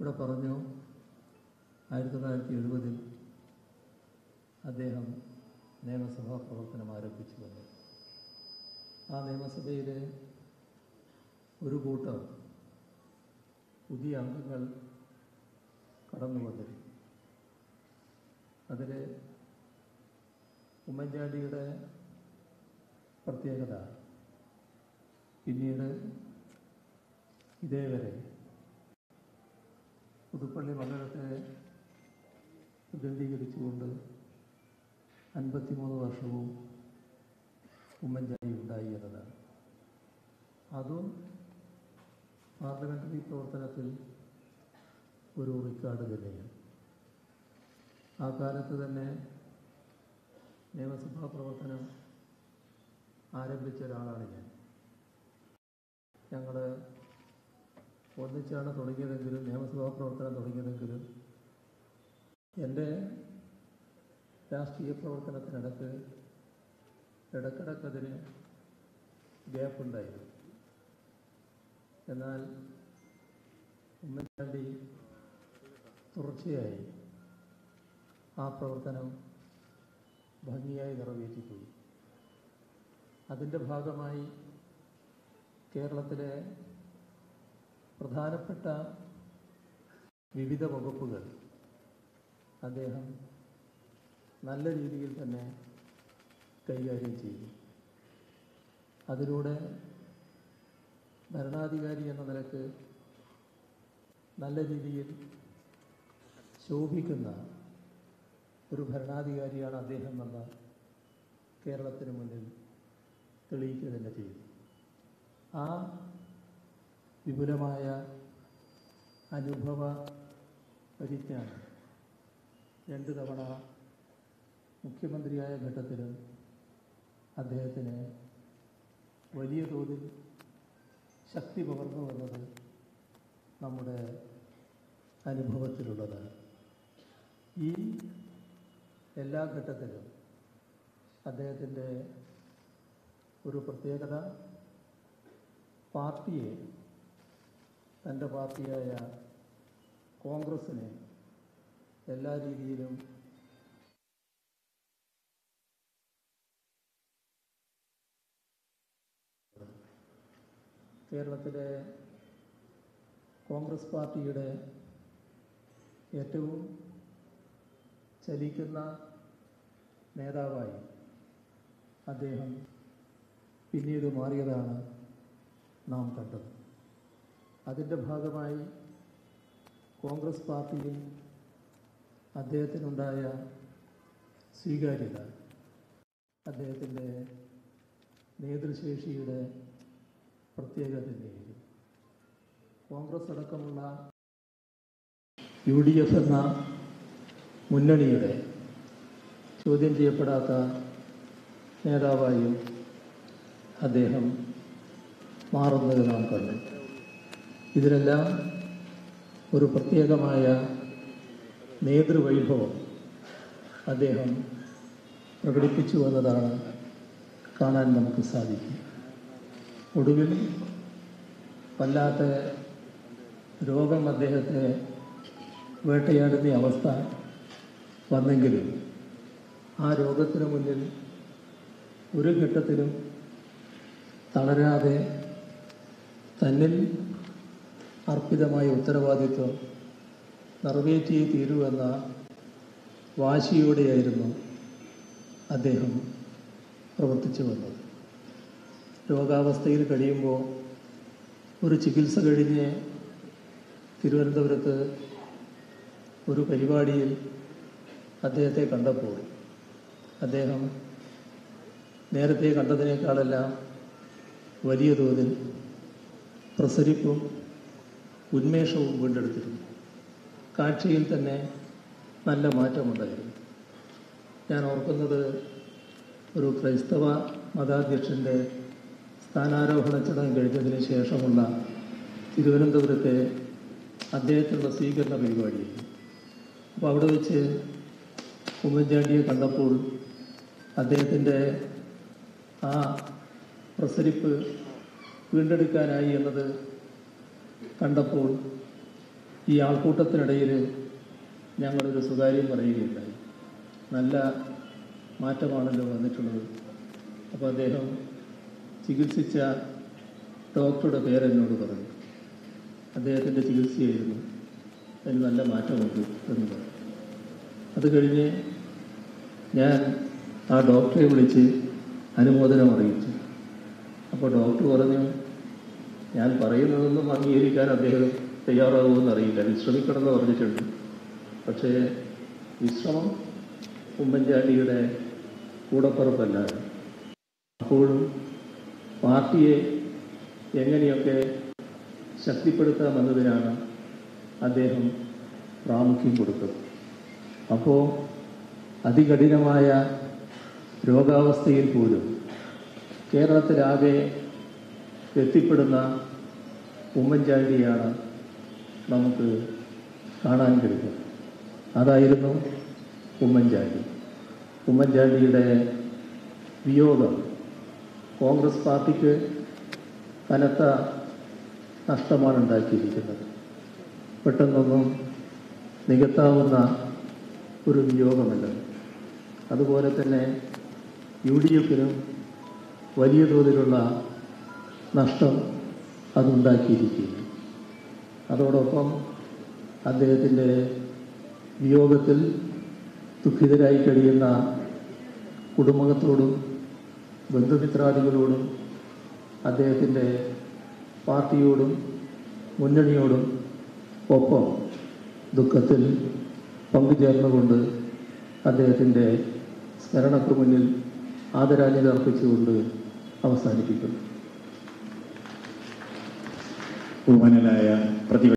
ഇവിടെ പറഞ്ഞു ആയിരത്തി തൊള്ളായിരത്തി എഴുപതിൽ അദ്ദേഹം നിയമസഭാ പ്രവർത്തനം ആരംഭിച്ചു വന്നു ആ നിയമസഭയിൽ ഒരു കൂട്ടം പുതിയ അംഗങ്ങൾ കടന്നു വന്നിരുന്നു അതിൽ ഉമ്മൻചാണ്ടിയുടെ പ്രത്യേകത പിന്നീട് ഇതേവരെ പുതുപ്പള്ളി മണ്ഡലത്തെ പ്രതിനിധീകരിച്ചുകൊണ്ട് അൻപത്തിമൂന്ന് വർഷവും ഉമ്മൻചാണ്ടി ഉണ്ടായി എന്നതാണ് അതും പാർലമെൻ്ററി പ്രവർത്തനത്തിൽ ഒരു റെക്കോർഡ് തന്നെയാണ് ആ കാലത്ത് തന്നെ നിയമസഭാ പ്രവർത്തനം ആരംഭിച്ച ഒരാളാണ് ഞാൻ ഞങ്ങൾ ഒന്നിച്ചാണ് തുടങ്ങിയതെങ്കിലും നിയമസഭാ പ്രവർത്തനം തുടങ്ങിയതെങ്കിലും എൻ്റെ രാഷ്ട്രീയ പ്രവർത്തനത്തിനിടക്ക് ഇടക്കിടക്കതിന് ഗ്യാപ്പുണ്ടായിരുന്നു എന്നാൽ ഉമ്മൻചാണ്ടി തുടർച്ചയായി ആ പ്രവർത്തനം ഭംഗിയായി നിറവേറ്റിപ്പോയി അതിൻ്റെ ഭാഗമായി കേരളത്തിലെ പ്രധാനപ്പെട്ട വിവിധ വകുപ്പുകൾ അദ്ദേഹം നല്ല രീതിയിൽ തന്നെ കൈകാര്യം ചെയ്തു അതിലൂടെ ഭരണാധികാരി എന്ന നിലക്ക് നല്ല രീതിയിൽ ശോഭിക്കുന്ന ഒരു ഭരണാധികാരിയാണ് അദ്ദേഹം എന്ന് കേരളത്തിന് മുന്നിൽ തെളിയിക്കുക തന്നെ ചെയ്തു ആ വിപുലമായ അനുഭവ പരിജ്ഞാനം രണ്ട് തവണ മുഖ്യമന്ത്രിയായ ഘട്ടത്തിലും അദ്ദേഹത്തിന് വലിയ തോതിൽ ശക്തി പകർന്നു വന്നത് നമ്മുടെ അനുഭവത്തിലുള്ളതാണ് ഈ എല്ലാ ഘട്ടത്തിലും അദ്ദേഹത്തിൻ്റെ ഒരു പ്രത്യേകത പാർട്ടിയെ തൻ്റെ പാർട്ടിയായ കോൺഗ്രസ്സിനെ എല്ലാ രീതിയിലും കേരളത്തിലെ കോൺഗ്രസ് പാർട്ടിയുടെ ഏറ്റവും ചലിക്കുന്ന നേതാവായി അദ്ദേഹം പിന്നീട് മാറിയതാണ് നാം കണ്ടത് അതിൻ്റെ ഭാഗമായി കോൺഗ്രസ് പാർട്ടിയിൽ അദ്ദേഹത്തിനുണ്ടായ സ്വീകാര്യത അദ്ദേഹത്തിൻ്റെ നേതൃശേഷിയുടെ പ്രത്യേകത തന്നെയായിരുന്നു കോൺഗ്രസ് അടക്കമുള്ള യു ഡി എഫ് എന്ന മുന്നണിയുടെ ചോദ്യം ചെയ്യപ്പെടാത്ത നേതാവായും അദ്ദേഹം മാറുന്നത് നാം കണ്ടു ഇതിലെല്ലാം ഒരു പ്രത്യേകമായ നേതൃവൈഭവം അദ്ദേഹം പ്രകടിപ്പിച്ചു എന്നതാണ് കാണാൻ നമുക്ക് സാധിക്കും ഒടുവിൽ വല്ലാത്ത രോഗം അദ്ദേഹത്തെ വേട്ടയാടുന്ന അവസ്ഥ വന്നെങ്കിലും ആ രോഗത്തിന് മുന്നിൽ ഒരു ഘട്ടത്തിലും തളരാതെ തന്നിൽ അർപ്പിതമായ ഉത്തരവാദിത്വം നിറവേറ്റിയേ തീരുവെന്ന വാശിയോടെയായിരുന്നു അദ്ദേഹം പ്രവർത്തിച്ചു വന്നത് രോഗാവസ്ഥയിൽ കഴിയുമ്പോൾ ഒരു ചികിത്സ കഴിഞ്ഞ് തിരുവനന്തപുരത്ത് ഒരു പരിപാടിയിൽ അദ്ദേഹത്തെ കണ്ടപ്പോൾ അദ്ദേഹം നേരത്തെ കണ്ടതിനേക്കാളെല്ലാം വലിയ തോതിൽ പ്രസരിപ്പും ഉന്മേഷവും വീണ്ടെടുത്തിരുന്നു കാഴ്ചയിൽ തന്നെ നല്ല മാറ്റമുണ്ടായിരുന്നു ഞാൻ ഓർക്കുന്നത് ഒരു ക്രൈസ്തവ മതാധ്യക്ഷൻ്റെ സ്ഥാനാരോഹണ ചടങ്ങ് കഴിഞ്ഞതിന് ശേഷമുള്ള തിരുവനന്തപുരത്തെ അദ്ദേഹത്തിനുള്ള സ്വീകരണ പരിപാടിയായിരുന്നു അപ്പോൾ അവിടെ വെച്ച് ഉമ്മൻചാണ്ടിയെ കണ്ടപ്പോൾ അദ്ദേഹത്തിൻ്റെ ആ പ്രസരിപ്പ് വീണ്ടെടുക്കാനായി എന്നത് കണ്ടപ്പോൾ ഈ ആൾക്കൂട്ടത്തിനിടയിൽ ഞങ്ങളൊരു സ്വകാര്യം പറയുകയുണ്ടായി നല്ല മാറ്റമാണല്ലോ വന്നിട്ടുള്ളത് അപ്പോൾ അദ്ദേഹം ചികിത്സിച്ച ഡോക്ടറുടെ പേരെന്നോട് പറഞ്ഞു അദ്ദേഹത്തിൻ്റെ ചികിത്സയായിരുന്നു അതിന് നല്ല മാറ്റമുണ്ട് എന്ന് പറഞ്ഞു അത് കഴിഞ്ഞ് ഞാൻ ആ ഡോക്ടറെ വിളിച്ച് അനുമോദനം അറിയിച്ചു അപ്പോൾ ഡോക്ടർ പറഞ്ഞു ഞാൻ പറയുന്നതൊന്നും അംഗീകരിക്കാൻ അദ്ദേഹം തയ്യാറാകുമെന്ന് അറിയില്ല വിശ്രമിക്കണമെന്ന് പറഞ്ഞിട്ടുണ്ട് പക്ഷേ വിശ്രമം ഉമ്മൻചാണ്ടിയുടെ കൂടപ്പുറപ്പല്ല അപ്പോഴും പാർട്ടിയെ എങ്ങനെയൊക്കെ ശക്തിപ്പെടുത്താമെന്നതിനാണ് അദ്ദേഹം പ്രാമുഖ്യം കൊടുത്തത് അപ്പോൾ അതികഠിനമായ രോഗാവസ്ഥയിൽ പോലും കേരളത്തിലാകെ എത്തിപ്പെടുന്ന ഉമ്മൻചാണ്ടിയാണ് നമുക്ക് കാണാൻ കഴിയുന്നത് അതായിരുന്നു ഉമ്മൻചാണ്ടി ഉമ്മൻചാണ്ടിയുടെ വിയോഗം കോൺഗ്രസ് പാർട്ടിക്ക് കനത്ത നഷ്ടമാണ് ഉണ്ടാക്കിയിരിക്കുന്നത് പെട്ടെന്നൊന്നും നികത്താവുന്ന ഒരു വിയോഗമല്ല അതുപോലെ തന്നെ യു ഡി എഫിനും വലിയ തോതിലുള്ള നഷ്ടം അതുണ്ടാക്കിയിരിക്കുന്നു അതോടൊപ്പം അദ്ദേഹത്തിൻ്റെ വിയോഗത്തിൽ ദുഃഖിതരായി കഴിയുന്ന കുടുംബത്തോടും ബന്ധുമിത്രാദികളോടും അദ്ദേഹത്തിൻ്റെ പാർട്ടിയോടും മുന്നണിയോടും ഒപ്പം ദുഃഖത്തിൽ പങ്കുചേർന്നുകൊണ്ട് അദ്ദേഹത്തിൻ്റെ സ്മരണക്ക് മുന്നിൽ ആദരാഞ്ജലി അർപ്പിച്ചുകൊണ്ട് അവസാനിപ്പിക്കുന്നു ബഹുമാനനായ പ്രതിപക്ഷ